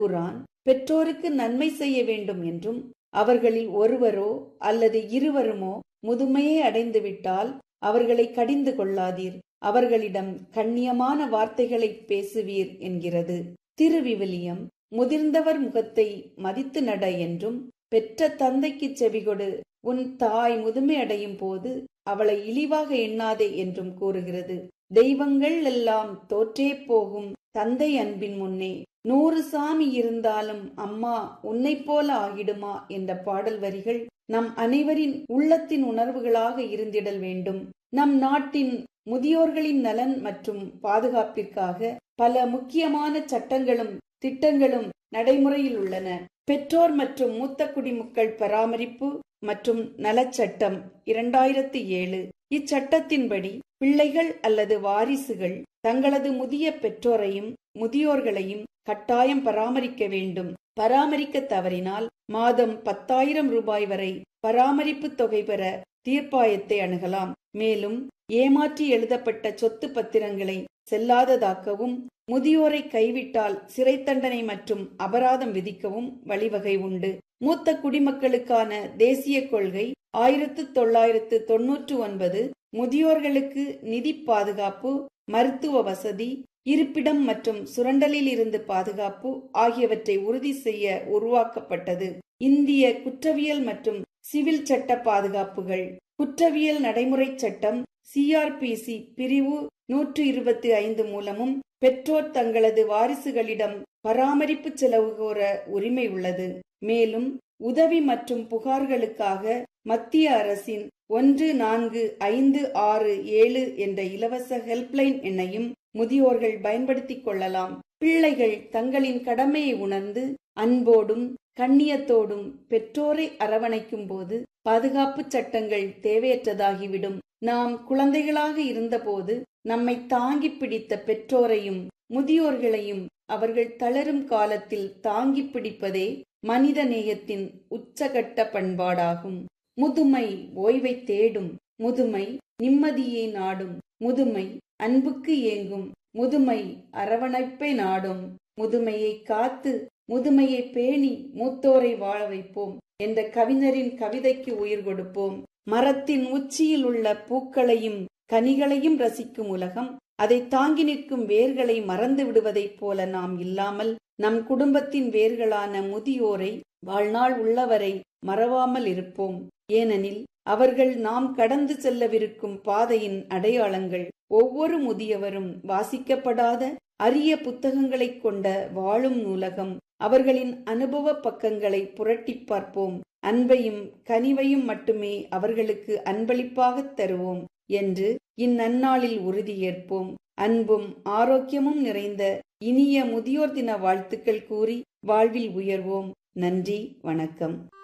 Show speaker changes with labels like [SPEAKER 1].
[SPEAKER 1] குரான் பெற்றோருக்கு நன்மை செய்ய வேண்டும் என்றும் அவர்களில் ஒருவரோ அல்லது இருவருமோ முதுமையை அடைந்துவிட்டால் அவர்களை கடிந்து கொள்ளாதீர் அவர்களிடம் கண்ணியமான வார்த்தைகளை பேசுவீர் என்கிறது திருவிவிலியம் முதிர்ந்தவர் முகத்தை மதித்து நட என்றும் பெற்ற தந்தைக்கு செவிகொடு உன் தாய் முதுமை அடையும் போது அவளை இழிவாக எண்ணாதே என்றும் கூறுகிறது தெய்வங்கள் எல்லாம் தோற்றே போகும் தந்தை அன்பின் முன்னே நூறு சாமி இருந்தாலும் அம்மா உன்னை போல ஆகிடுமா என்ற பாடல் வரிகள் நம் அனைவரின் உள்ளத்தின் உணர்வுகளாக இருந்திடல் வேண்டும் நம் நாட்டின் முதியோர்களின் நலன் மற்றும் பாதுகாப்பிற்காக பல முக்கியமான சட்டங்களும் திட்டங்களும் நடைமுறையில் உள்ளன பெற்றோர் மற்றும் மூத்த குடிமக்கள் பராமரிப்பு மற்றும் நலச்சட்டம் இரண்டாயிரத்தி ஏழு இச்சட்டத்தின்படி பிள்ளைகள் அல்லது வாரிசுகள் தங்களது முதிய பெற்றோரையும் முதியோர்களையும் கட்டாயம் பராமரிக்க வேண்டும் பராமரிக்க தவறினால் மாதம் பத்தாயிரம் ரூபாய் வரை பராமரிப்பு தொகை பெற தீர்ப்பாயத்தை அணுகலாம் மேலும் ஏமாற்றி எழுதப்பட்ட சொத்து பத்திரங்களை செல்லாததாக்கவும் முதியோரை கைவிட்டால் சிறை தண்டனை மற்றும் அபராதம் விதிக்கவும் வழிவகை உண்டு மூத்த குடிமக்களுக்கான தேசிய கொள்கை ஆயிரத்து தொள்ளாயிரத்து தொன்னூற்று ஒன்பது முதியோர்களுக்கு நிதி பாதுகாப்பு மருத்துவ வசதி இருப்பிடம் மற்றும் சுரண்டலில் இருந்து பாதுகாப்பு ஆகியவற்றை உறுதி செய்ய உருவாக்கப்பட்டது இந்திய குற்றவியல் மற்றும் சிவில் சட்ட பாதுகாப்புகள் குற்றவியல் நடைமுறை சட்டம் சிஆர்பிசி பிரிவு நூற்று இருபத்தி ஐந்து மூலமும் பெற்றோர் தங்களது வாரிசுகளிடம் பராமரிப்பு செலவு கோர உரிமை உள்ளது மேலும் உதவி மற்றும் புகார்களுக்காக மத்திய அரசின் ஒன்று நான்கு ஐந்து ஆறு ஏழு என்ற இலவச ஹெல்ப்லைன் எண்ணையும் முதியோர்கள் பயன்படுத்திக் கொள்ளலாம் பிள்ளைகள் தங்களின் கடமையை உணர்ந்து அன்போடும் கண்ணியத்தோடும் பெற்றோரை அரவணைக்கும் போது பாதுகாப்பு சட்டங்கள் தேவையற்றதாகிவிடும் நாம் குழந்தைகளாக இருந்தபோது நம்மை தாங்கி பிடித்த பெற்றோரையும் முதியோர்களையும் அவர்கள் தளரும் காலத்தில் தாங்கி பிடிப்பதே மனித நேயத்தின் உச்சகட்ட பண்பாடாகும் முதுமை ஓய்வை தேடும் முதுமை நிம்மதியை நாடும் முதுமை அன்புக்கு ஏங்கும் முதுமை அரவணைப்பை நாடும் முதுமையை காத்து முதுமையை பேணி மூத்தோரை வாழ வைப்போம் என்ற கவிஞரின் கவிதைக்கு உயிர் கொடுப்போம் மரத்தின் உச்சியில் உள்ள பூக்களையும் கனிகளையும் ரசிக்கும் உலகம் அதை தாங்கி நிற்கும் வேர்களை மறந்து விடுவதைப் போல நாம் இல்லாமல் நம் குடும்பத்தின் வேர்களான முதியோரை வாழ்நாள் உள்ளவரை மறவாமல் இருப்போம் ஏனெனில் அவர்கள் நாம் கடந்து செல்லவிருக்கும் பாதையின் அடையாளங்கள் ஒவ்வொரு முதியவரும் வாசிக்கப்படாத அரிய புத்தகங்களைக் கொண்ட வாழும் நூலகம் அவர்களின் அனுபவ பக்கங்களை புரட்டி பார்ப்போம் அன்பையும் கனிவையும் மட்டுமே அவர்களுக்கு அன்பளிப்பாகத் தருவோம் என்று இந்நன்னாளில் உறுதியேற்போம் அன்பும் ஆரோக்கியமும் நிறைந்த இனிய முதியோர் தின வாழ்த்துக்கள் கூறி வாழ்வில் உயர்வோம் நன்றி வணக்கம்